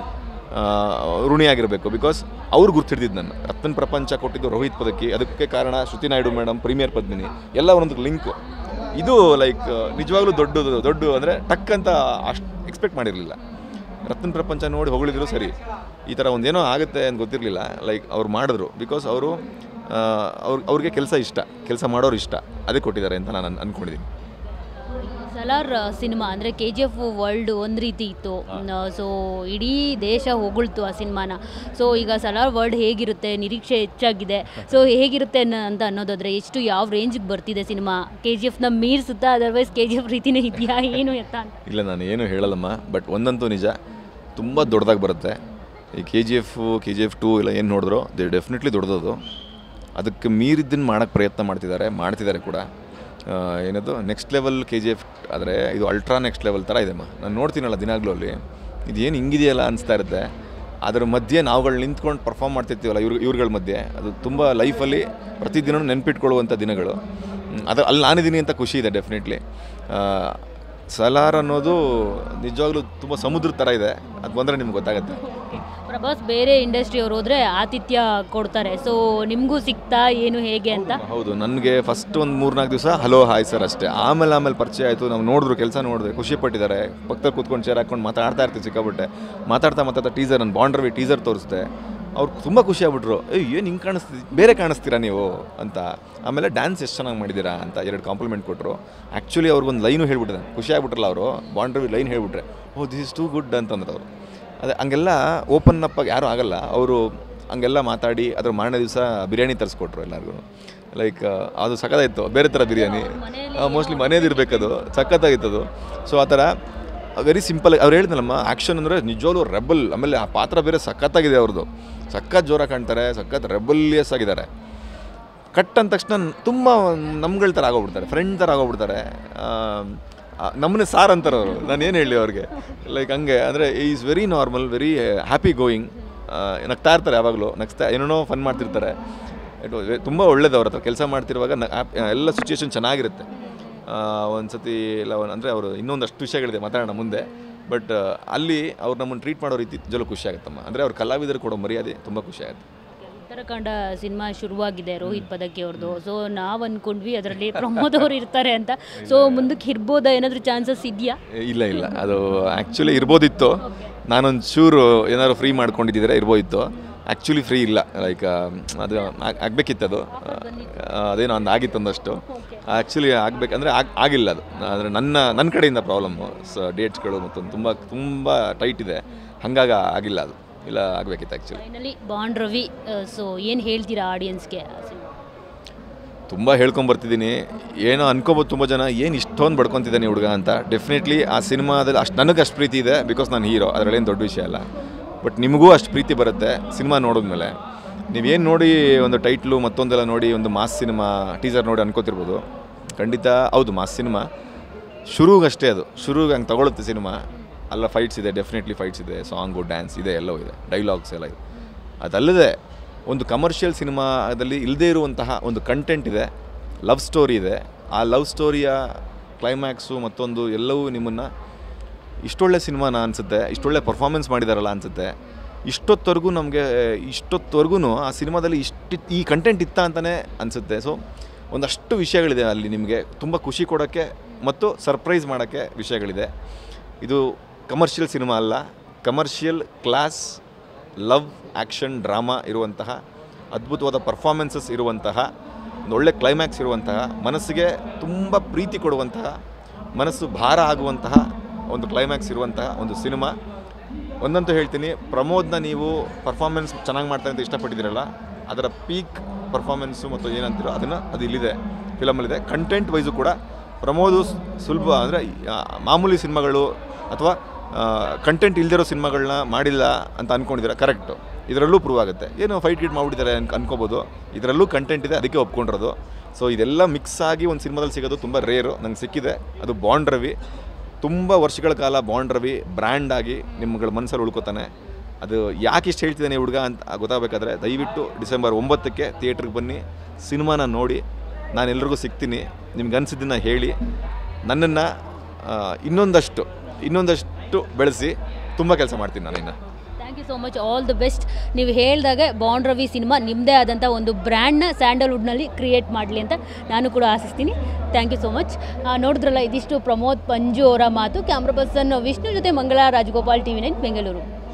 ಋಣಿಯಾಗಿರಬೇಕು ಬಿಕಾಸ್ ಅವ್ರು ಗುರ್ತಿಡ್ದಿದ್ದು ನನ್ನ ರತ್ನ ಪ್ರಪಂಚ ಕೊಟ್ಟಿದ್ದು ರೋಹಿತ್ ಪದಕಿ ಅದಕ್ಕೆ ಕಾರಣ ಶ್ರುತಿ ನಾಯ್ಡು ಮೇಡಮ್ ಪ್ರೀಮಿಯರ್ ಪದ್ಮಿನಿ ಎಲ್ಲ ಒಂದೊಂದು ಲಿಂಕು ಇದು ಲೈಕ್ ನಿಜವಾಗ್ಲೂ ದೊಡ್ಡದು ದೊಡ್ಡ ಅಂದರೆ ಟಕ್ ಅಂತ ಅಷ್ಟು ಎಕ್ಸ್ಪೆಕ್ಟ್ ಮಾಡಿರಲಿಲ್ಲ ರತ್ನ ಪ್ರಪಂಚ ನೋಡಿ ಹೊಗಳಿದ್ರು ಸರಿ ಈ ಥರ ಒಂದೇನೋ ಆಗುತ್ತೆ ಅಂತ ಗೊತ್ತಿರಲಿಲ್ಲ ಲೈಕ್ ಅವ್ರು ಮಾಡಿದ್ರು ಬಿಕಾಸ್ ಅವರು ಅವ್ರ ಅವ್ರಿಗೆ ಕೆಲಸ ಇಷ್ಟ ಕೆಲಸ ಮಾಡೋರು ಇಷ್ಟ ಅದೇ ಕೊಟ್ಟಿದ್ದಾರೆ ಅಂತ ನಾನು ಅನ್- ಅಂದ್ಕೊಂಡಿದ್ದೀನಿ ಸಲಾರ್ ಸಿನಿಮಾ ಅಂದರೆ ಕೆ ಜಿ ಎಫ್ ವರ್ಲ್ಡ್ ಒಂದು ರೀತಿ ಇತ್ತು ಸೊ ಇಡೀ ದೇಶ ಹೊಗಳ್ತು ಆ ಸಿನಿಮಾನ ಸೊ ಈಗ ಸಲಾರ್ ವರ್ಲ್ಡ್ ಹೇಗಿರುತ್ತೆ ನಿರೀಕ್ಷೆ ಹೆಚ್ಚಾಗಿದೆ ಸೊ ಹೇಗಿರುತ್ತೆ ಅನ್ನೋ ಅಂತ ಅನ್ನೋದಾದ್ರೆ ಎಷ್ಟು ಯಾವ ರೇಂಜಿಗೆ ಬರ್ತಿದೆ ಸಿನಿಮಾ ಕೆ ಜಿ ಎಫ್ನ ಮೀರಿಸುತ್ತಾ ಅದರ್ವೈಸ್ ಕೆ ಜಿ ಎಫ್ ರೀತಿನೇ ಇದೆಯಾ ಏನು ಎತ್ತ ಅಂತ ಇಲ್ಲ ನಾನು ಏನು ಹೇಳಲ್ಲಮ್ಮ ಬಟ್ ಒಂದಂತೂ ನಿಜ ತುಂಬ ದೊಡ್ಡದಾಗಿ ಬರುತ್ತೆ ಈ K G F K G F two ಇಲ್ಲ ಏನು ನೋಡಿದ್ರು ದೇ ಡೆಫಿನೆಟ್ಲಿ ದೊಡ್ಡದದು ಅದಕ್ಕೆ ಮೀರಿದ್ದನ್ನು ಮಾಡೋಕ್ಕೆ ಪ್ರಯತ್ನ ಮಾಡ್ತಿದ್ದಾರೆ ಮಾಡ್ತಿದ್ದಾರೆ ಕೂಡ ಆ, ಏನದು next level K G F ಆದರೆ ಇದು ಅಲ್ಟ್ರಾ ನೆಕ್ಸ್ಟ್ ಲೆವೆಲ್ ಥರ ಇದೆಮ್ಮ ನಾನು ನೋಡ್ತೀನಲ್ಲ ದಿನಾಗ್ಲೂ ಅಲ್ಲಿ ಇದೇನು ಹಿಂಗಿದೆಯಲ್ಲ ಅನಿಸ್ತಾ ಇರುತ್ತೆ ಅದರ ಮಧ್ಯೆ ನಾವುಗಳು ನಿಂತ್ಕೊಂಡು ಪರ್ಫಾರ್ಮ್ ಮಾಡ್ತಿರ್ತೀವಲ್ಲ ಇವ್ರ ಇವ್ರುಗಳ ಮಧ್ಯೆ ಅದು ತುಂಬ ಲೈಫಲ್ಲಿ ಪ್ರತಿದಿನ ನೆನ್ಪಿಟ್ಕೊಳ್ಳುವಂಥ ದಿನಗಳು ಹ್ಮ್, ಅದು ಅಲ್ಲಿ ನಾನಿದ್ದೀನಿ ಅಂತ ಖುಷಿ ಇದೆ ಡೆಫಿನೆಟ್ಲಿ ಸಲಾರ್ ಅನ್ನೋದು ನಿಜವಾಗ್ಲೂ ತುಂಬ ಸಮುದ್ರ ಥರ ಇದೆ ಅದು ಬಂದರೆ ನಿಮ್ಗೆ ಗೊತ್ತಾಗುತ್ತೆ ಪ್ರಭಾಸ್ ಬೇರೆ ಇಂಡಸ್ಟ್ರಿ ಅವ್ರು ಹೋದ್ರೆ ಆತಿಥ್ಯ ಕೊಡ್ತಾರೆ ಸೊ ನಿಮಗೂ ಸಿಗ್ತಾ ಏನು ಹೇಗೆ ಅಂತ ಹೌದು ನನಗೆ ಫಸ್ಟ್ ಒಂದು ಮೂರ್ನಾಲ್ಕು ದಿವಸ ಹಲೋ ಹಾಯ್ ಸರ್ ಅಷ್ಟೇ ಆಮೇಲೆ ಆಮೇಲೆ ಪರಿಚಯ ಆಯಿತು ನಾವು ನೋಡಿದ್ರು ಕೆಲಸ ನೋಡಿದ್ರೆ ಖುಷಿ ಪಟ್ಟಿದ್ದಾರೆ ಪಕ್ಕದಲ್ಲಿ ಕೂತ್ಕೊಂಡು ಚೇರ್ ಹಾಕೊಂಡು ಮಾತಾಡ್ತಾ ಇರ್ತೀವಿ ಸಿಕ್ಕಾಬಿಟ್ಟೆ ಮಾತಾಡ್ತಾ ಮಾತಾಡ್ತಾ ಟೀಸರ್ ನನ್ನ ಬಾಂಡ್ರವಿ ಟೀಸರ್ ತೋರಿಸ್ದೆ ಅವ್ರು ತುಂಬ ಖುಷಿ ಆಗ್ಬಿಟ್ರು ಏ ಏನು ಹಿಂಗೆ ಕಾಣಿಸ್ತಿ ಬೇರೆ ಕಾಣಿಸ್ತೀರಾ ನೀವು ಅಂತ ಆಮೇಲೆ ಡ್ಯಾನ್ಸ್ ಎಷ್ಟು ಚೆನ್ನಾಗಿ ಮಾಡಿದ್ದೀರಾ ಅಂತ ಎರಡು ಕಾಂಪ್ಲಿಮೆಂಟ್ ಕೊಟ್ಟರು ಆ್ಯಕ್ಚುಲಿ ಅವ್ರಿಗೊಂದು ಲೈನು ಹೇಳ್ಬಿಟ್ಟಿದೆ ಖುಷಿ ಆಗ್ಬಿಟ್ರಲ್ಲ ಅವರು ಬಾಂಡ್ರವಿ ಲೈನ್ ಹೇಳ್ಬಿಟ್ರೆ oh this is too good ಅಂತಂದ್ರೆ ಅವರು ಅದೇ ಹಂಗೆಲ್ಲ ಓಪನ್ ಅಪ್ ಆಗಿ ಯಾರೂ ಆಗಲ್ಲ ಅವರು ಹಂಗೆಲ್ಲ ಮಾತಾಡಿ ಅದ್ರ ಮಾರನೇ ದಿವಸ ಬಿರಿಯಾನಿ ತರಿಸ್ಕೊಟ್ರು ಎಲ್ಲರಿಗೂ ಲೈಕ್ ಅದು ಸಖತ್ತಾಯಿತ್ತು ಬೇರೆ ಥರ ಬಿರಿಯಾನಿ ಮೋಸ್ಟ್ಲಿ ಮನೇದು ಇರಬೇಕದು ಸಖತ್ತಾಗಿತ್ತದು ಸೊ ಆ ಥರ ವೆರಿ ಸಿಂಪಲ್ ಅವ್ರು ಹೇಳಿದ್ನಲ್ಲಮ್ಮ ಆ್ಯಕ್ಷನ್ ಅಂದರೆ ನಿಜವಾಗ್ಲೂ ರೆಬಲ್ ಆಮೇಲೆ ಆ ಪಾತ್ರ ಬೇರೆ ಸಖತ್ತಾಗಿದೆ ಅವ್ರದ್ದು ಸಖತ್ ಜೋರ ಕಾಣ್ತಾರೆ ಸಖತ್ ರೆಬಲ್ಲಿಯಸ್ ಆಗಿದ್ದಾರೆ ಕಟ್ ಅಂದ ತಕ್ಷಣ ತುಂಬ ನಮ್ಗಳ ಥರ ಆಗೋಗ್ಬಿಡ್ತಾರೆ ಫ್ರೆಂಡ್ ಥರ ಆಗೋಗ್ಬಿಡ್ತಾರೆ ನಮ್ಮನ್ನೇ ಸಾರ್ ಅಂತಾರೆ ಅವರು ನಾನು ಏನು ಹೇಳಿ ಅವ್ರಿಗೆ ಲೈಕ್ ಹಂಗೆ ಅಂದರೆ is very normal very happy going ನಗ್ತಾ ಇರ್ತಾರೆ ಯಾವಾಗಲೂ ನಗ್ತಾ ಏನೇನೋ ಫನ್ ಮಾಡ್ತಿರ್ತಾರೆ ತುಂಬ ಒಳ್ಳೇದು ಅವ್ರ ಹತ್ರ ಕೆಲಸ ಮಾಡ್ತಿರುವಾಗ ನ- ಆಪ್- ಎಲ್ಲ ಸಿಚುವೇಶನ್ ಚೆನ್ನಾಗಿರುತ್ತೆ ಒಂದು ಸತಿ ಇಲ್ಲ ಅಂದರೆ ಅವರು ಇನ್ನೊಂದಷ್ಟು ವಿಷಯಗಳಿದೆ ಮಾತಾಡೋಣ ಮುಂದೆ ಬಟ್ ಅಲ್ಲಿ ಅವ್ರು ನಮ್ಮನ್ನು ಟ್ರೀಟ್ ಮಾಡೋ ರೀತಿ ನಿಜವೂ ಖುಷಿ ಆಗುತ್ತಮ್ಮ ಅಂದರೆ ಅವ್ರು ಕಲಾವಿದರು ಕೊಡೋ ಮರ್ಯಾದೆ ತುಂಬ ಖುಷಿ ಆಗುತ್ತೆ ಉತ್ತರಾಖಂಡ ಸಿನಿಮಾ ಶುರುವಾಗಿದೆ ರೋಹಿತ್ ಪದಕಿ ಅವ್ರದ್ದು ಸೊ ನಾವು ಅನ್ಕೊಂಡ್ವಿ ಅದರಲ್ಲಿ ಪ್ರಮೋದ್ ಅವ್ರು ಇರ್ತಾರೆ ಅಂತ ಸೊ ಮುಂದಕ್ಕೆ ಇರ್ಬೋದಾ ಏನಾದರೂ ಚಾನ್ಸಸ್ ಇದೆಯಾ ಇಲ್ಲ ಇಲ್ಲ ಅದು ಆ್ಯಕ್ಚುಲಿ ಇರ್ಬೋದಿತ್ತು ನಾನೊಂದು ಚೂರು ಏನಾದ್ರು ಫ್ರೀ ಮಾಡ್ಕೊಂಡಿದ್ದಿದ್ರೆ ಇರ್ಬೋದಿತ್ತು ಆ್ಯಕ್ಚುಲಿ ಫ್ರೀ ಇಲ್ಲ ಲೈಕ್ ಅದು ಆಗ್- ಆಗ್ಬೇಕಿತ್ತು ಅದು ಆ, ಅದೇನೋ ಒಂದು ಆಗಿತ್ತು ಒಂದಷ್ಟು ಆ್ಯಕ್ಚುಲಿ ಆಗಬೇಕಂದ್ರೆ ಆಗ್ ಆಗಿಲ್ಲ ಅದು ಅಂದರೆ ನನ್ನ ನನ್ನ ಕಡೆಯಿಂದ ಪ್ರಾಬ್ಲಮ್ಮು ಸ ಡೇಟ್ಸ್ಗಳು ಮತ್ತು ತುಂಬ ತುಂಬ ಟೈಟ್ ಇದೆ ಹಾಗಾಗಿ ಆಗಿಲ್ಲ ಅದು ಇಲ್ಲ ಆಗಬೇಕಿತ್ತು actually finally Bond Ravi so ಏನು ಹೇಳ್ತೀರಾ ಆಡಿಯನ್ಸ್ಗೆ ತುಂಬ ಹೇಳ್ಕೊಂಬರ್ತಿದ್ದೀನಿ ಏನೋ ಅನ್ಕೋಬೋದು ತುಂಬ ಜನ ಏನು ಇಷ್ಟೊಂದು ಬಡ್ಕೊತಿದ್ದಾನೆ ಹುಡುಗ ಅಂತ ಡೆಫಿನೆಟ್ಲಿ ಆ ಸಿನಿಮಾದಲ್ಲಿ ಅಷ್ಟು ನನಗೆ ಅಷ್ಟು ಪ್ರೀತಿ ಇದೆ ಬಿಕಾಸ್ ನಾನು ಹೀರೋ ಅದರಲ್ಲೇನು ದೊಡ್ಡ ವಿಷಯ ಅಲ್ಲ ಬಟ್ ನಿಮಗೂ ಅಷ್ಟು ಪ್ರೀತಿ ಬರುತ್ತೆ ಸಿನಿಮಾ ನೋಡಿದ್ಮೇಲೆ ನೀವೇನು ನೋಡಿ ಒಂದು ಟೈಟ್ಲು ಮತ್ತೊಂದೆಲ್ಲ ನೋಡಿ ಒಂದು ಮಾಸ್ ಸಿನಿಮಾ ಟೀಸರ್ ನೋಡಿ ಅನ್ಕೋತಿರ್ಬೋದು ಖಂಡಿತ ಹೌದು ಮಾಸ್ ಸಿನಿಮಾ ಶುರುಗಷ್ಟೇ ಅದು ಶುರುಗೆ ಹಂಗೆ ತಗೊಳುತ್ತೆ ಸಿನಿಮಾ ಅಲ್ಲ ಫೈಟ್ಸ್ ಇದೆ ಡೆಫಿನೆಟ್ಲಿ ಫೈಟ್ಸ್ ಇದೆ ಸಾಂಗು ಡ್ಯಾನ್ಸ್ ಇದೆ ಎಲ್ಲವೂ ಇದೆ ಡೈಲಾಗ್ಸ್ ಎಲ್ಲ ಇದೆ ಅದಲ್ಲದೆ ಒಂದು ಕಮರ್ಷಿಯಲ್ ಸಿನಿಮಾದಲ್ಲಿ ಇಲ್ಲದೇ ಇರುವಂತಹ ಒಂದು ಕಂಟೆಂಟ್ ಇದೆ ಲವ್ ಸ್ಟೋರಿ ಇದೆ ಆ ಲವ್ ಸ್ಟೋರಿಯ ಕ್ಲೈಮ್ಯಾಕ್ಸು ಮತ್ತೊಂದು ಎಲ್ಲವೂ ನಿಮ್ಮನ್ನು ಇಷ್ಟೊಳ್ಳೆ ಸಿನಿಮಾನ ಅನಿಸುತ್ತೆ ಇಷ್ಟೊಳ್ಳೆ ಪರ್ಫಾರ್ಮೆನ್ಸ್ ಮಾಡಿದಾರಲ್ಲ ಅನಿಸುತ್ತೆ ಇಷ್ಟೊತ್ತವರೆಗೂ ನಮಗೆ ಇಷ್ಟೊತ್ತವರೆಗೂ ಆ ಸಿನಿಮಾದಲ್ಲಿ ಇಷ್ಟು ಈ ಕಂಟೆಂಟ್ ಇತ್ತ ಅಂತಲೇ ಅನಿಸುತ್ತೆ ಸೊ ಒಂದಷ್ಟು ವಿಷಯಗಳಿದೆ ಅಲ್ಲಿ ನಿಮಗೆ ತುಂಬ ಖುಷಿ ಕೊಡೋಕ್ಕೆ ಮತ್ತು ಸರ್ಪ್ರೈಸ್ ಮಾಡೋಕ್ಕೆ ವಿಷಯಗಳಿದೆ ಇದು ಕಮರ್ಷಿಯಲ್ ಸಿನಿಮಾ ಅಲ್ಲ commercial class love action drama ಇರುವಂತಹ ಅದ್ಭುತವಾದ ಪರ್ಫಾರ್ಮೆನ್ಸಸ್ ಇರುವಂತಹ ಒಂದು ಒಳ್ಳೆ ಕ್ಲೈಮ್ಯಾಕ್ಸ್ ಇರುವಂತಹ ಮನಸ್ಸಿಗೆ ತುಂಬ ಪ್ರೀತಿ ಕೊಡುವಂತಹ ಮನಸ್ಸು ಭಾರ ಆಗುವಂತಹ ಒಂದು ಕ್ಲೈಮ್ಯಾಕ್ಸ್ ಇರುವಂತಹ ಒಂದು ಸಿನಿಮಾ ಒಂದಂತೂ ಹೇಳ್ತೀನಿ ಪ್ರಮೋದ್ನ ನೀವು ಪರ್ಫಾರ್ಮೆನ್ಸ್ ಚೆನ್ನಾಗಿ ಮಾಡ್ತಾರೆ ಅಂತ ಇಷ್ಟಪಟ್ಟಿದ್ದೀರಲ್ಲ ಅದರ ಪೀಕ್ ಪರ್ಫಾರ್ಮೆನ್ಸು ಮತ್ತು ಏನಂತೀರೋ ಅದನ್ನು ಅದು ಇಲ್ಲಿದೆ ಫಿಲಮಲ್ಲಿದೆ ಕಂಟೆಂಟ್ ವೈಸು ಕೂಡ ಪ್ರಮೋದು ಸ್- ಸುಲಭ ಅಂದರೆ ಮಾಮೂಲಿ ಸಿನಿಮಾಗಳು ಅಥವಾ ಕಂಟೆಂಟ್ ಇಲ್ದಿರೋ ಸಿನಿಮಾಗಳನ್ನ ಮಾಡಿಲ್ಲ ಅಂತ ಅಂದ್ಕೊಂಡಿದ್ದೀರಾ ಕರೆಕ್ಟು ಇದರಲ್ಲೂ ಪ್ರೂವ್ ಆಗುತ್ತೆ ಏನು ಫೈಟ್ ಗಿಟ್ ಮಾಡಿಬಿಟ್ಟಿದ್ದಾರೆ ಅನ್ಕ ಅನ್ಕೋಬೋದು ಇದರಲ್ಲೂ ಕಂಟೆಂಟ್ ಇದೆ ಅದಕ್ಕೆ ಒಪ್ಕೊಂಡಿರೋದು ಸೊ ಇದೆಲ್ಲ ಮಿಕ್ಸ್ ಆಗಿ ಒಂದು ಸಿನಿಮಾದಲ್ಲಿ ಸಿಗೋದು ತುಂಬ ರೇರು ನಂಗೆ ಸಿಕ್ಕಿದೆ ಅದು ಬಾಂಡ್ ರವಿ ತುಂಬ ವರ್ಷಗಳ ಕಾಲ ಬಾಂಡ್ ರವಿ ಬ್ರ್ಯಾಂಡ್ ಆಗಿ ನಿಮ್ಗಳ ಮನಸ್ಸಲ್ಲಿ ಉಳ್ಕೊತಾನೆ ಅದು ಯಾಕೆ ಇಷ್ಟು ಹೇಳ್ತಿದ್ದಾನೆ ಈ ಹುಡುಗ ಅಂತ ಗೊತ್ತಾಗಬೇಕಾದ್ರೆ ದಯವಿಟ್ಟು ಡಿಸೆಂಬರ್ ಒಂಬತ್ತಕ್ಕೆ ಥಿಯೇಟ್ರಿಗೆ ಬನ್ನಿ ಸಿನಿಮಾನ ನೋಡಿ ನಾನು ಎಲ್ರಿಗೂ ಸಿಗ್ತೀನಿ ನಿಮ್ಗೆ ಅನಿಸಿದ್ದನ್ನು ಹೇಳಿ ನನ್ನನ್ನು ಇನ್ನೊಂದಷ್ಟು ಇನ್ನೊಂದಷ್ಟು ಬೆಳೆಸಿ ತುಂಬ ಕೆಲಸ ಮಾಡ್ತೀನಿ ನಾನು ಇನ್ನು thank you so much all the best ನೀವು ಹೇಳಿದಾಗೆ ಬಾಂಡ್ ರವಿ ಸಿನಿಮಾ ನಿಮ್ಮದೇ ಆದಂಥ ಒಂದು ಬ್ರ್ಯಾಂಡ್ನ ಸ್ಯಾಂಡಲ್ವುಡ್ನಲ್ಲಿ ಕ್ರಿಯೇಟ್ ಮಾಡಲಿ ಅಂತ ನಾನು ಕೂಡ ಆಶಿಸ್ತೀನಿ ಥ್ಯಾಂಕ್ ಯು ಸೋ ಮಚ್ ನೋಡಿದ್ರಲ್ಲ ಇದಿಷ್ಟು ಪ್ರಮೋದ್ ಪಂಜು ಅವರ ಮಾತು ಕ್ಯಾಮ್ರಾ ಪರ್ಸನ್ ವಿಷ್ಣು ಜೊತೆ Mangala Rajagopal T V nine Bengaluru